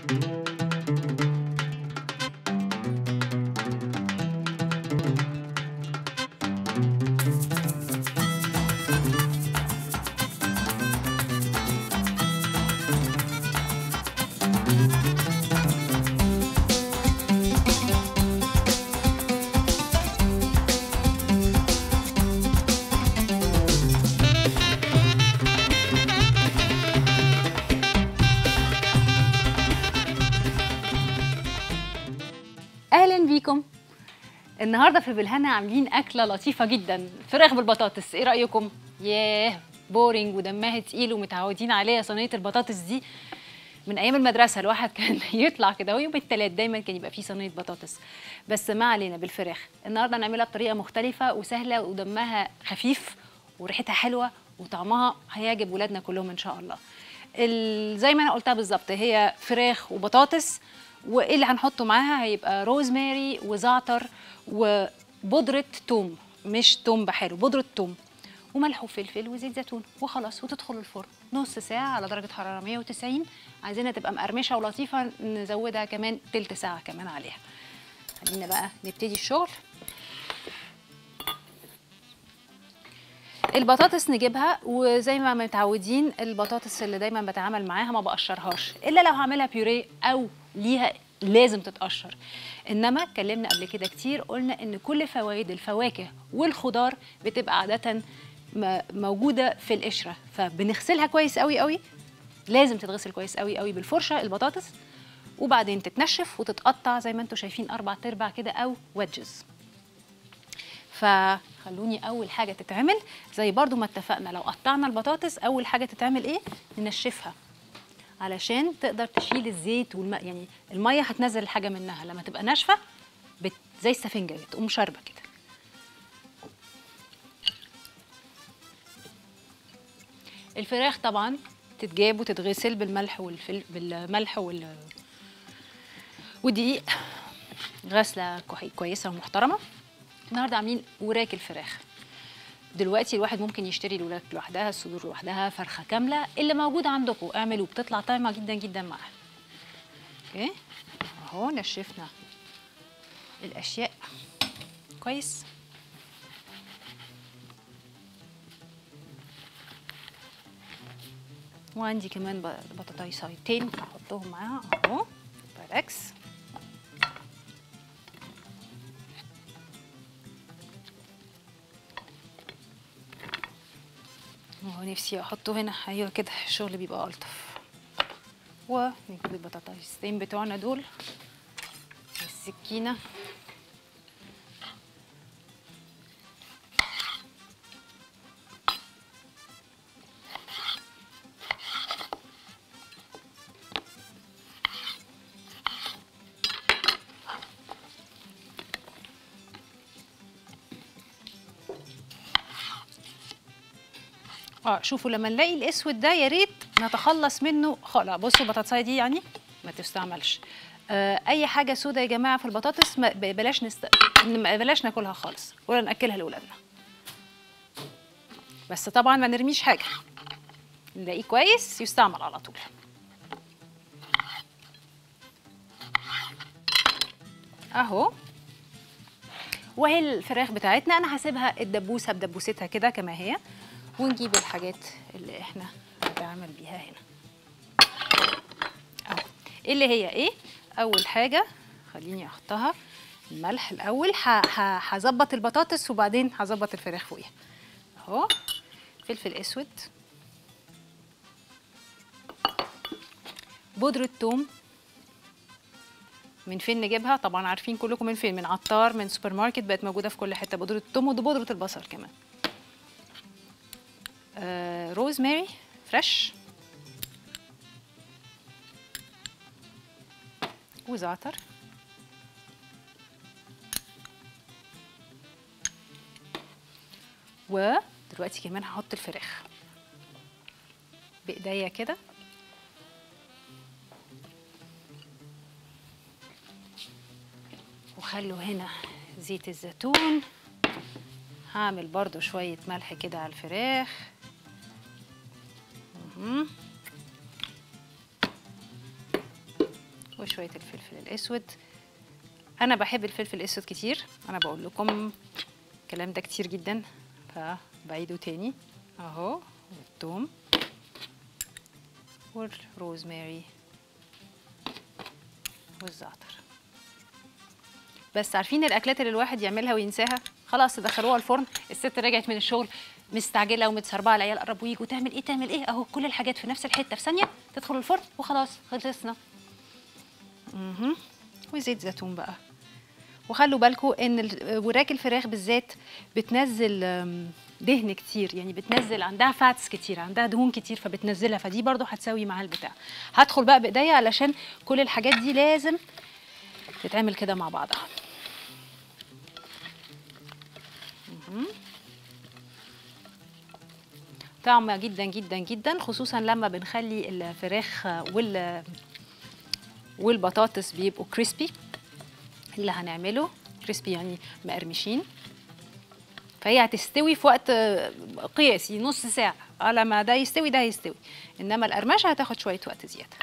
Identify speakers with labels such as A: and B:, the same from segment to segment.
A: اهلا بيكم النهارده في بالهنا عاملين اكله لطيفه جدا فراخ بالبطاطس ايه رايكم ياه بورينج ودمها تقيل ومتعودين عليها صينيه البطاطس دي من ايام المدرسه الواحد كان يطلع كده ويوم الثلاث دايما كان يبقى فيه صينيه بطاطس بس ما علينا بالفراخ النهارده هنعملها بطريقه مختلفه وسهله ودمها خفيف وريحتها حلوه وطعمها هيعجب ولادنا كلهم ان شاء الله ال- زي ما انا قلتها بالظبط هي فراخ وبطاطس وايه اللي هنحطه معاها هيبقى روزماري وزعتر وبودره توم مش توم بحاله بودره توم وملح وفلفل وزيت زيتون وخلاص وتدخل الفرن نص ساعه على درجه حراره 190 عايزينها تبقى مقرمشه ولطيفه نزودها كمان تلت ساعه كمان عليها خلينا بقى نبتدي الشغل البطاطس نجيبها وزي ما متعودين البطاطس اللي دايما بتعامل معاها ما بقشرهاش الا لو هعملها بيوريه او ليها لازم تتقشر انما اتكلمنا قبل كده كتير قلنا ان كل فوائد الفواكه والخضار بتبقى عاده م- موجوده في القشره فبنغسلها كويس قوي قوي لازم تتغسل كويس قوي قوي بالفرشه البطاطس وبعدين تتنشف وتتقطع زي ما انتم شايفين اربع تربع كده او ويدجز فخلوني اول حاجه تتعمل زي برضو ما اتفقنا لو قطعنا البطاطس اول حاجه تتعمل ايه ننشفها علشان تقدر تشيل الزيت والماء يعني الميه هتنزل الحاجه منها لما تبقى ناشفه بت... زي السفنجه تقوم شاربه كده الفراخ طبعا تتجاب وتتغسل بالملح والفل... بالملح وال والدقيق غسله كوي- كويسه ومحترمه النهارده عاملين وراك الفراخ دلوقتي الواحد ممكن يشتري الوراك لوحدها الصدور لوحدها فرخه كامله اللي موجود عندكم اعملوا بتطلع طعمه جدا جدا معاها اوكي اهو نشفنا الاشياء كويس وعندي كمان ب- بطاطايسايتين هحطهم معاها اهو بركس هو نفسي احطه هنا ايوه كده الشغل بيبقى الطف ونجيب البطاطسين بتوعنا دول السكينه اه شوفوا لما نلاقي الاسود ده يا ريت نتخلص منه خالص بصوا البطاطسايه دي يعني ما تستعملش آه اي حاجه سودا يا جماعه في البطاطس ما ب- بلاش نست... ما بلاش ناكلها خالص ولا ناكلها لاولادنا بس طبعا ما نرميش حاجه نلاقيه كويس يستعمل على طول اهو وهي الفراخ بتاعتنا انا هسيبها الدبوسه بدبوستها كده كما هي ونجيب الحاجات اللي احنا هنتعامل بيها هنا اهو ايه اللي هي ايه اول حاجه خليني احطها الملح الاول ه- ه- هظبط البطاطس وبعدين هظبط الفراخ فوقيها اهو فلفل اسود بودره ثوم من فين نجيبها طبعا عارفين كلكم من فين من عطار من سوبر ماركت بقت موجوده في كل حته بودره الثوم وبودره البصل كمان آه روزماري فريش وزعتر ودلوقتي كمان هحط الفراخ بايديا كده وخلوا هنا زيت الزيتون هعمل برضو شوية ملح كده على الفراخ مهم. وشويه الفلفل الاسود انا بحب الفلفل الاسود كتير انا بقول لكم الكلام ده كتير جدا فبعيده تاني اهو والثوم والروزماري والزعتر بس عارفين الاكلات اللي الواحد يعملها وينساها خلاص دخلوها الفرن الست رجعت من الشغل مستعجله ومتسربعه العيال قربوا يجوا تعمل ايه تعمل ايه اهو كل الحاجات في نفس الحته في ثانيه تدخل الفرن وخلاص خلصنا اها وزيت زيتون بقى وخلوا بالكم ان ال- وراك الفراخ بالذات بتنزل أم، دهن كتير يعني بتنزل عندها فاتس كتير عندها دهون كتير فبتنزلها فدي برضو هتساوي معاها البتاع هدخل بقى بايديا علشان كل الحاجات دي لازم تتعمل كده مع بعضها مهم. طعمة جدا جدا جدا خصوصا لما بنخلي الفراخ وال والبطاطس بيبقوا كريسبي اللي هنعمله كريسبي يعني مقرمشين فهي هتستوي في وقت آه، قياسي نص ساعة على ما ده يستوي ده يستوي انما القرمشة هتاخد شوية وقت زيادة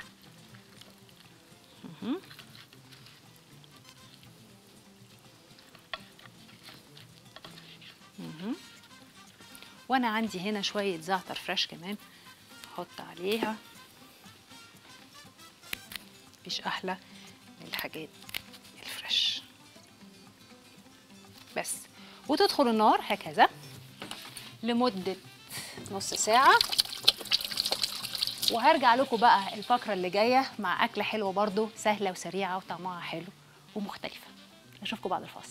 A: مهم. مهم. وانا عندي هنا شوية زعتر فريش كمان احط عليها مفيش احلى من الحاجات الفريش بس وتدخل النار هكذا لمدة نص ساعة وهرجع لكم بقى الفقرة اللي جاية مع أكلة حلوة برضو سهلة وسريعة وطعمها حلو ومختلفة أشوفكم بعد الفاصل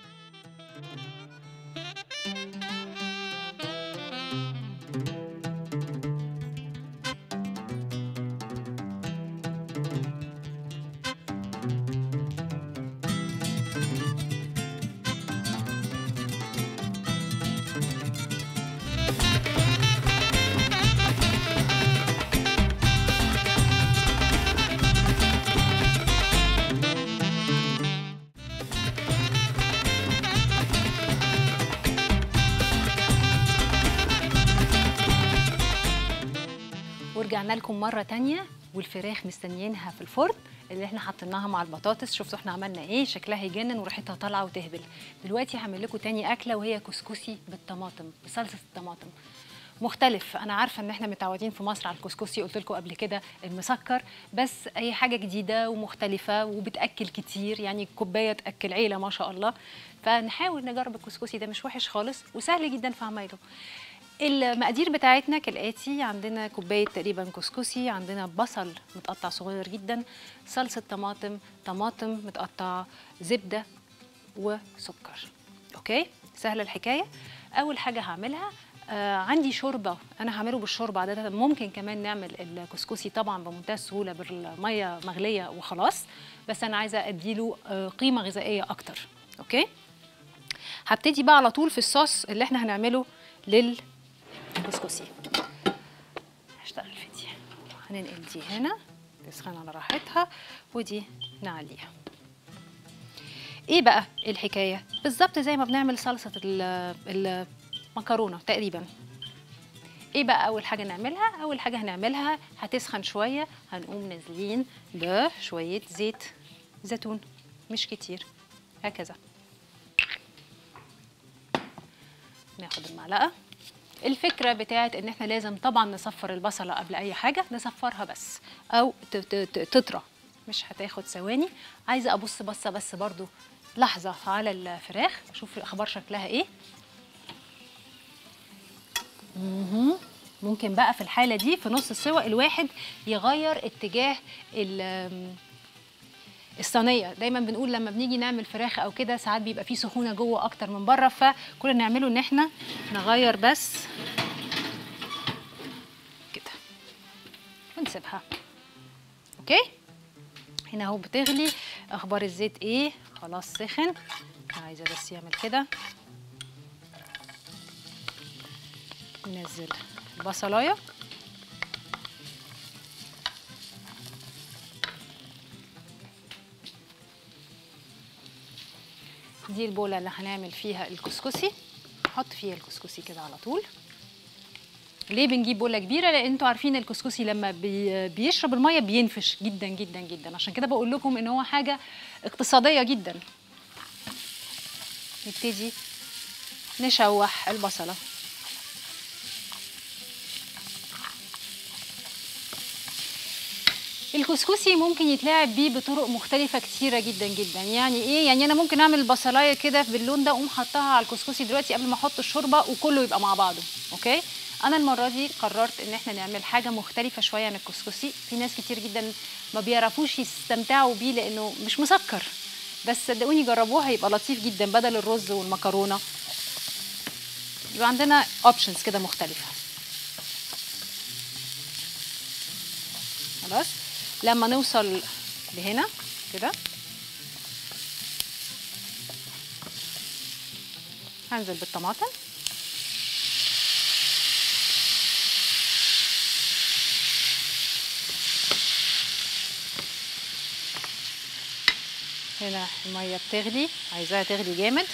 A: ورجعنا لكم مرة تانية والفراخ مستنيينها في الفرن اللي احنا حطيناها مع البطاطس شفتوا احنا عملنا ايه شكلها يجنن وريحتها طالعه وتهبل دلوقتي هعمل لكم تاني اكله وهي كسكسي بالطماطم بصلصه الطماطم مختلف انا عارفه ان احنا متعودين في مصر على الكسكسي قلت لكم قبل كده المسكر بس اي حاجه جديده ومختلفه وبتاكل كتير يعني كوبايه تاكل عيله ما شاء الله فنحاول نجرب الكسكسي ده مش وحش خالص وسهل جدا في عمايله المقادير بتاعتنا كالاتي عندنا كوبايه تقريبا كسكسي عندنا بصل متقطع صغير جدا صلصه طماطم طماطم متقطعه زبده وسكر اوكي سهله الحكايه اول حاجه هعملها آه عندي شوربه انا هعمله بالشوربه عاده ممكن كمان نعمل الكسكسي طبعا بمنتهى السهوله بالميه مغليه وخلاص بس انا عايزه اديله آه قيمه غذائيه اكتر اوكي هبتدي بقى على طول في الصوص اللي احنا هنعمله للكسكسي هشتغل في دي هننقل دي هنا تسخن على راحتها ودي نعليها ايه بقى الحكايه بالظبط زي ما بنعمل صلصه ال- المكرونه تقريبا ايه بقى اول حاجه نعملها اول حاجه هنعملها هتسخن شويه هنقوم نازلين بشويه زيت زيتون مش كتير هكذا ناخد المعلقه الفكره بتاعت ان احنا لازم طبعا نصفر البصله قبل اي حاجه نصفرها بس او ت- ت- ت- تطرى مش هتاخد ثواني عايزه ابص بصه بس برضو لحظه على الفراخ اشوف الاخبار شكلها ايه مهم. ممكن بقى في الحاله دي في نص السوا الواحد يغير اتجاه ال- الصينيه دايما بنقول لما بنيجي نعمل فراخ او كده ساعات بيبقى فيه سخونه جوه اكتر من بره فكل اللي نعمله ان احنا نغير بس كده ونسيبها اوكي هنا اهو بتغلي اخبار الزيت ايه خلاص سخن عايزه بس يعمل كده ننزل البصلايه دي البوله اللي هنعمل فيها الكسكسي نحط فيها الكسكسي كده على طول ليه بنجيب بوله كبيره لان انتوا عارفين الكسكسي لما بي بيشرب الميه بينفش جدا جدا جدا عشان كده بقول لكم ان هو حاجه اقتصاديه جدا نبتدي نشوح البصله الكسكسي ممكن يتلعب بيه بطرق مختلفة كتيرة جدا جدا يعني ايه يعني انا ممكن اعمل البصلاية كده باللون ده اقوم حطها على الكسكسي دلوقتي قبل ما احط الشوربة وكله يبقى مع بعضه اوكي انا المرة دي قررت ان احنا نعمل حاجة مختلفة شوية عن الكسكسي في ناس كتير جدا ما بيعرفوش يستمتعوا بيه لانه مش مسكر بس صدقوني جربوه هيبقى لطيف جدا بدل الرز والمكرونة يبقى عندنا اوبشنز كده مختلفة خلاص لما نوصل لهنا كده هنزل بالطماطم هنا الميه بتغلي عايزاها تغلي جامد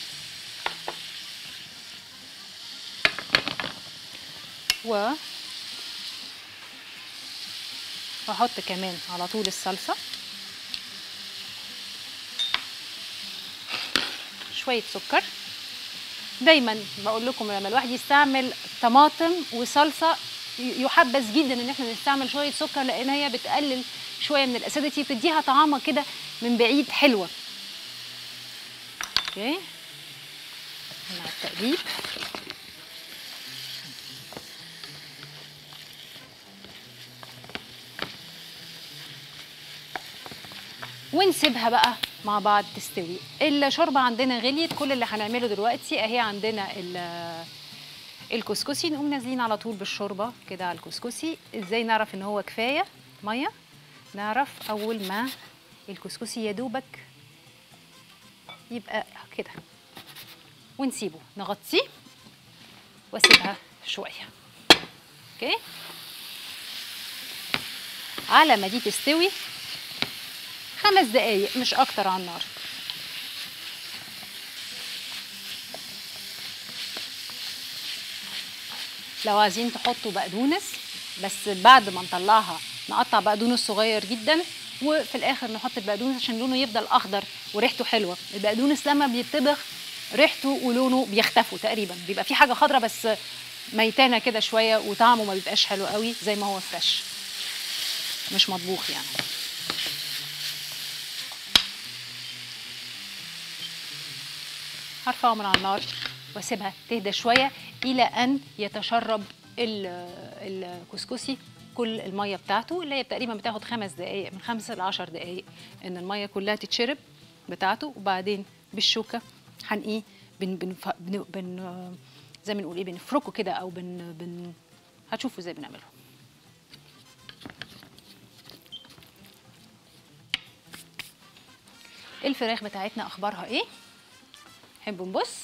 A: و واحط كمان على طول الصلصه شويه سكر دايما بقول لكم لما الواحد يستعمل طماطم وصلصه يحبذ جدا ان احنا نستعمل شويه سكر لان هي بتقلل شويه من الاسيديتي بتديها طعامه كده من بعيد حلوه اوكي مع التقليب ونسيبها بقى مع بعض تستوي الشوربه عندنا غليت كل اللي هنعمله دلوقتي اهي عندنا الكسكسي نقوم نازلين على طول بالشوربه كده على الكسكسي ازاي نعرف ان هو كفايه ميه نعرف اول ما الكسكسي يا دوبك يبقى كده ونسيبه نغطيه واسيبها شويه اوكي على ما دي تستوي خمس دقايق مش اكتر على النار لو عايزين تحطوا بقدونس بس بعد ما نطلعها نقطع بقدونس صغير جدا وفي الاخر نحط البقدونس عشان لونه يفضل اخضر وريحته حلوه البقدونس لما بيتطبخ ريحته ولونه بيختفوا تقريبا بيبقى في حاجه خضرة بس ميتانه كده شويه وطعمه ما بيبقاش حلو قوي زي ما هو فريش مش مطبوخ يعني هرفعه من على النار واسيبها تهدى شويه الى ان يتشرب الكسكسي كل الميه بتاعته اللي هي تقريبا بتاخد خمس دقائق من خمسة ل 10 دقائق ان الميه كلها تتشرب بتاعته وبعدين بالشوكه هنقيه بن بن بن, بن زي ما بنقول ايه بنفركه كده او بن بن هتشوفوا ازاي بنعمله الفراخ بتاعتنا اخبارها ايه نحب نبص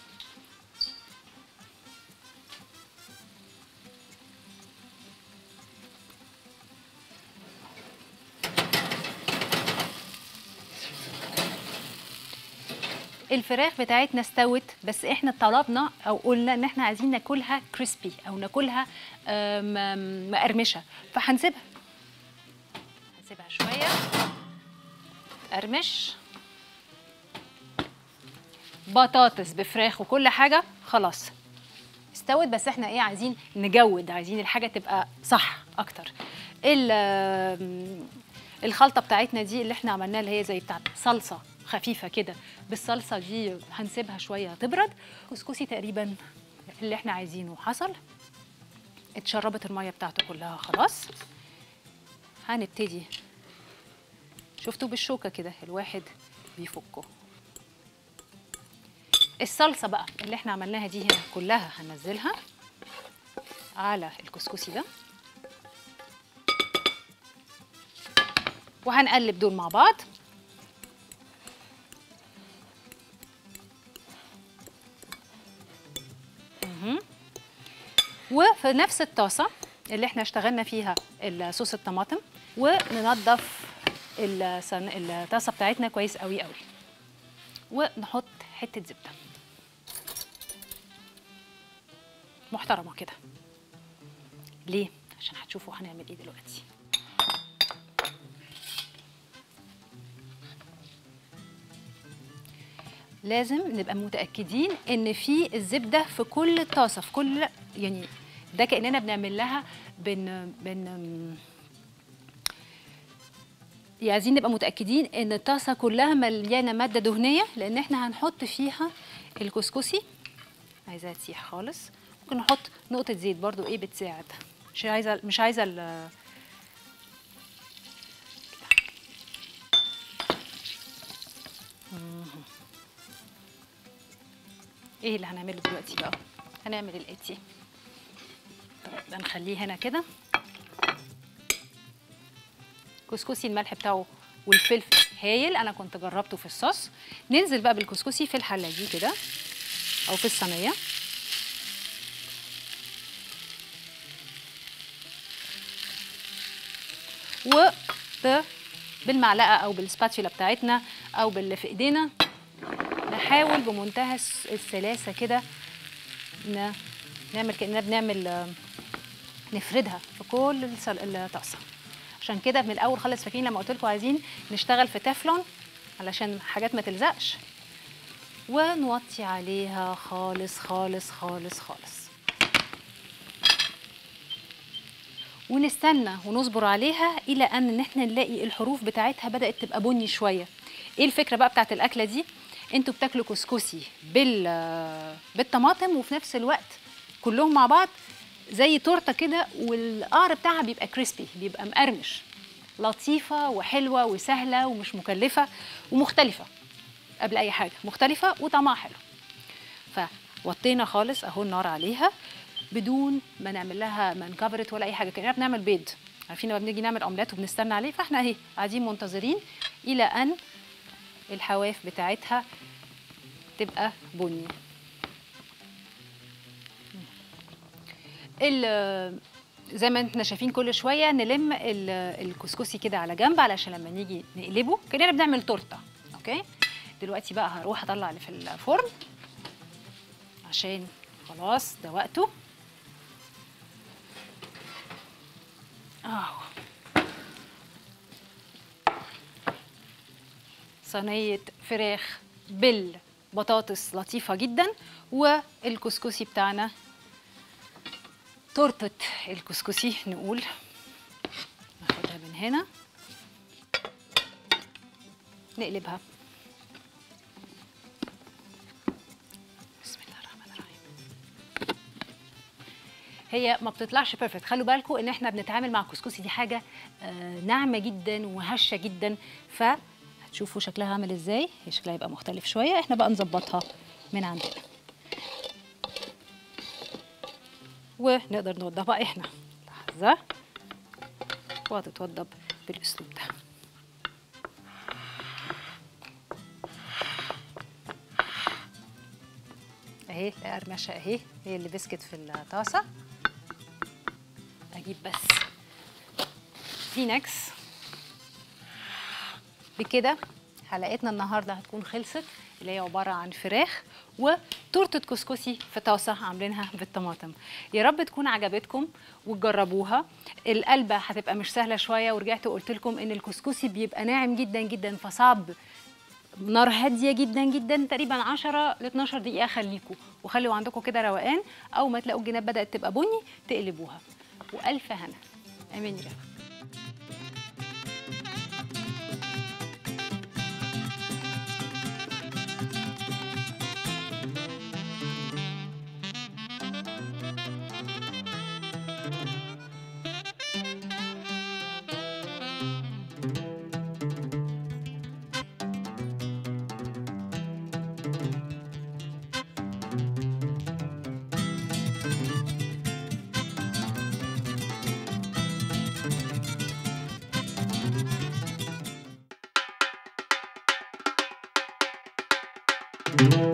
A: الفراخ بتاعتنا استوت بس احنا طلبنا او قلنا ان احنا عايزين ناكلها كريسبي او ناكلها مقرمشه فهنسيبها هنسيبها شويه قرمش بطاطس بفراخ وكل حاجه خلاص استوت بس احنا ايه عايزين نجود عايزين الحاجه تبقى صح اكتر الخلطه بتاعتنا دي اللي احنا عملناها اللي هي زي بتاعت صلصه خفيفه كده بالصلصه دي هنسيبها شويه تبرد كسكسي تقريبا اللي احنا عايزينه حصل اتشربت الميه بتاعته كلها خلاص هنبتدي شفتوا بالشوكه كده الواحد بيفكه الصلصه بقى اللي احنا عملناها دي هنا كلها هننزلها على الكسكسي ده وهنقلب دول مع بعض وفي نفس الطاسه اللي احنا اشتغلنا فيها صوص الطماطم وننضف الطاسه بتاعتنا كويس قوي قوي ونحط حته زبده محترمه كده ليه عشان هتشوفوا هنعمل ايه دلوقتي لازم نبقى متاكدين ان في الزبده في كل طاسه في كل يعني ده كاننا بنعمل لها بن بن يعني عايزين نبقى متاكدين ان الطاسه كلها مليانه ماده دهنيه لان احنا هنحط فيها الكسكسي عايزاها تسيح خالص ممكن نحط نقطه زيت برضو ايه بتساعد مش عايزه مش عايزه ال- مهم. ايه اللي هنعمله دلوقتي بقى هنعمل الاتي طيب ده نخليه هنا كده كسكسي الملح بتاعه والفلفل هايل انا كنت جربته في الصوص ننزل بقى بالكسكسي في الحله دي كده او في الصينيه و ب- بالمعلقه او بالسباتشولا بتاعتنا او باللي في ايدينا نحاول بمنتهى الس- السلاسه كده ن- نعمل كاننا بنعمل آه، نفردها في كل السل- الطاسه عشان كده من الاول خالص فاكرين لما قلت لكم عايزين نشتغل في تeflon علشان حاجات ما تلزقش ونوطي عليها خالص خالص خالص خالص ونستنى ونصبر عليها الى ان ان احنا نلاقي الحروف بتاعتها بدات تبقى بني شويه ايه الفكره بقى بتاعت الاكله دي انتوا بتاكلوا كسكسي بال بالطماطم وفي نفس الوقت كلهم مع بعض زي تورته كده والقعر بتاعها بيبقى كريسبي بيبقى مقرمش لطيفه وحلوه وسهله ومش مكلفه ومختلفه قبل اي حاجه مختلفه وطعمها حلو فوطينا خالص اهو النار عليها بدون ما نعمل لها ما نكفرت ولا اي حاجه كاننا بنعمل بيض عارفين لما بنيجي نعمل اومليت وبنستنى عليه فاحنا اهي قاعدين منتظرين الى ان الحواف بتاعتها تبقى بني ال- زي ما احنا شايفين كل شويه نلم ال- الكسكسي كده على جنب علشان لما نيجي نقلبه كاننا بنعمل تورته اوكي دلوقتي بقى هروح اطلع اللي في الفرن عشان خلاص ده وقته اهو صينيه فراخ بالبطاطس لطيفه جدا والكسكسي بتاعنا تورته الكسكسي نقول ناخدها من هنا نقلبها بسم الله الرحمن الرحيم هي ما بتطلعش بيرفكت خلوا بالكم ان احنا بنتعامل مع الكسكسي دي حاجه آه، ناعمه جدا وهشه جدا ف هتشوفوا شكلها عامل ازاي هي شكلها يبقى مختلف شويه احنا بقى نظبطها من عندنا ونقدر نوضبها احنا لحظه وهتتوضب بالاسلوب ده اهي القرمشه اهي هي اللي بسكت في الطاسه اجيب بس فينكس بكده حلقتنا النهارده هتكون خلصت اللي هي عباره عن فراخ وتورته كسكسي في طاسه عاملينها بالطماطم يا رب تكون عجبتكم وتجربوها القلبه هتبقى مش سهله شويه ورجعت وقلت لكم ان الكسكسي بيبقى ناعم جدا جدا فصعب نار هاديه جدا جدا تقريبا 10 ل 12 دقيقه خليكوا وخلوا عندكم كده روقان اول ما تلاقوا الجناب بدات تبقى بني تقلبوها والف هنا امين يا رب
B: thank you